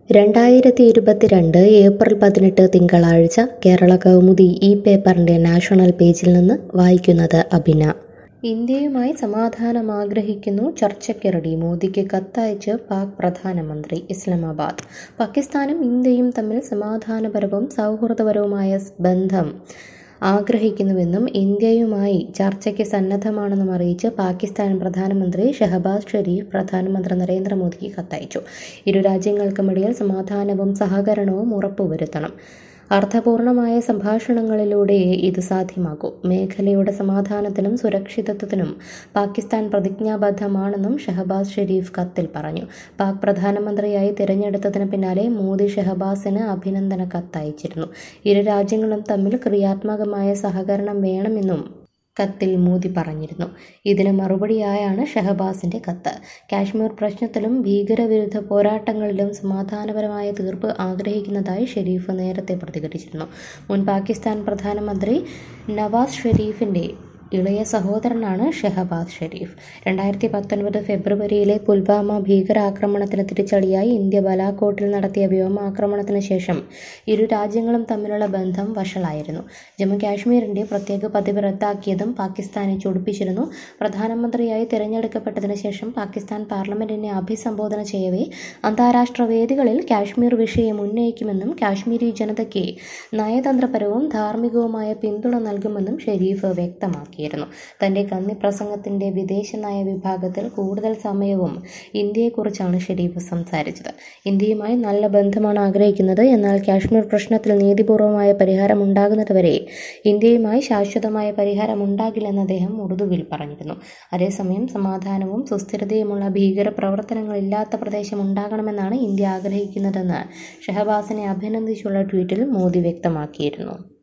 രണ്ടായിരത്തി ഇരുപത്തിരണ്ട് ഏപ്രിൽ പതിനെട്ട് തിങ്കളാഴ്ച കേരള കൗമുദി ഈ പേപ്പറിൻ്റെ നാഷണൽ പേജിൽ നിന്ന് വായിക്കുന്നത് അഭിന ഇന്ത്യയുമായി സമാധാനം ആഗ്രഹിക്കുന്നു ചർച്ചയ്ക്കിറടി മോദിക്ക് കത്തയച്ച് പാക് പ്രധാനമന്ത്രി ഇസ്ലാമാബാദ് പാകിസ്ഥാനും ഇന്ത്യയും തമ്മിൽ സമാധാനപരവും സൗഹൃദപരവുമായ ബന്ധം ആഗ്രഹിക്കുന്നുവെന്നും ഇന്ത്യയുമായി ചർച്ചയ്ക്ക് സന്നദ്ധമാണെന്നും അറിയിച്ച് പാകിസ്ഥാൻ പ്രധാനമന്ത്രി ഷഹബാസ് ഷെരീഫ് പ്രധാനമന്ത്രി നരേന്ദ്രമോദിക്ക് കത്തയച്ചു ഇരു രാജ്യങ്ങൾക്കുമിടയിൽ സമാധാനവും സഹകരണവും ഉറപ്പുവരുത്തണം അർത്ഥപൂർണമായ സംഭാഷണങ്ങളിലൂടെ ഇത് സാധ്യമാകൂ മേഖലയുടെ സമാധാനത്തിനും സുരക്ഷിതത്വത്തിനും പാകിസ്ഥാൻ പ്രതിജ്ഞാബദ്ധമാണെന്നും ഷഹബാസ് ഷെരീഫ് കത്തിൽ പറഞ്ഞു പാക് പ്രധാനമന്ത്രിയായി തിരഞ്ഞെടുത്തതിന് പിന്നാലെ മോദി ഷഹബാസിന് അഭിനന്ദന കത്തയച്ചിരുന്നു ഇരു രാജ്യങ്ങളും തമ്മിൽ ക്രിയാത്മകമായ സഹകരണം വേണമെന്നും കത്തിൽ മോദി പറഞ്ഞിരുന്നു ഇതിന് മറുപടിയായാണ് ഷഹബാസിന്റെ കത്ത് കാശ്മീർ പ്രശ്നത്തിലും ഭീകരവിരുദ്ധ പോരാട്ടങ്ങളിലും സമാധാനപരമായ തീർപ്പ് ആഗ്രഹിക്കുന്നതായി ഷെരീഫ് നേരത്തെ പ്രതികരിച്ചിരുന്നു മുൻ പാകിസ്ഥാൻ പ്രധാനമന്ത്രി നവാസ് ഷെരീഫിന്റെ ഇളയ സഹോദരനാണ് ഷെഹബാസ് ഷെരീഫ് രണ്ടായിരത്തി പത്തൊൻപത് ഫെബ്രുവരിയിലെ പുൽവാമ ഭീകരാക്രമണത്തിന് തിരിച്ചടിയായി ഇന്ത്യ ബലാക്കോട്ടിൽ നടത്തിയ വ്യോമാക്രമണത്തിന് ശേഷം ഇരു രാജ്യങ്ങളും തമ്മിലുള്ള ബന്ധം വഷളായിരുന്നു ജമ്മു കാശ്മീരിന്റെ പ്രത്യേക പതിവ് റദ്ദാക്കിയതും പാകിസ്ഥാനെ ചൊടിപ്പിച്ചിരുന്നു പ്രധാനമന്ത്രിയായി തിരഞ്ഞെടുക്കപ്പെട്ടതിന് ശേഷം പാകിസ്ഥാൻ പാർലമെന്റിനെ അഭിസംബോധന ചെയ്യവേ അന്താരാഷ്ട്ര വേദികളിൽ കാശ്മീർ വിഷയം ഉന്നയിക്കുമെന്നും കാശ്മീരി ജനതയ്ക്ക് നയതന്ത്രപരവും ധാർമ്മികവുമായ പിന്തുണ നൽകുമെന്നും ഷെരീഫ് വ്യക്തമാക്കി ആക്കിയിരുന്നു തന്റെ കന്നി പ്രസംഗത്തിന്റെ വിദേശ നയ വിഭാഗത്തിൽ കൂടുതൽ സമയവും ഇന്ത്യയെക്കുറിച്ചാണ് ഷെരീഫ് സംസാരിച്ചത് ഇന്ത്യയുമായി നല്ല ബന്ധമാണ് ആഗ്രഹിക്കുന്നത് എന്നാൽ കാശ്മീർ പ്രശ്നത്തിൽ നീതിപൂർവമായ പരിഹാരം ഉണ്ടാകുന്നതുവരെ ഇന്ത്യയുമായി ശാശ്വതമായ പരിഹാരം ഉണ്ടാകില്ലെന്ന് അദ്ദേഹം ഉറുദുവിൽ പറഞ്ഞിരുന്നു അതേസമയം സമാധാനവും സുസ്ഥിരതയുമുള്ള ഭീകര പ്രവർത്തനങ്ങളില്ലാത്ത പ്രദേശം ഉണ്ടാകണമെന്നാണ് ഇന്ത്യ ആഗ്രഹിക്കുന്നതെന്ന് ഷഹബാസിനെ അഭിനന്ദിച്ചുള്ള ട്വീറ്റിൽ മോദി വ്യക്തമാക്കിയിരുന്നു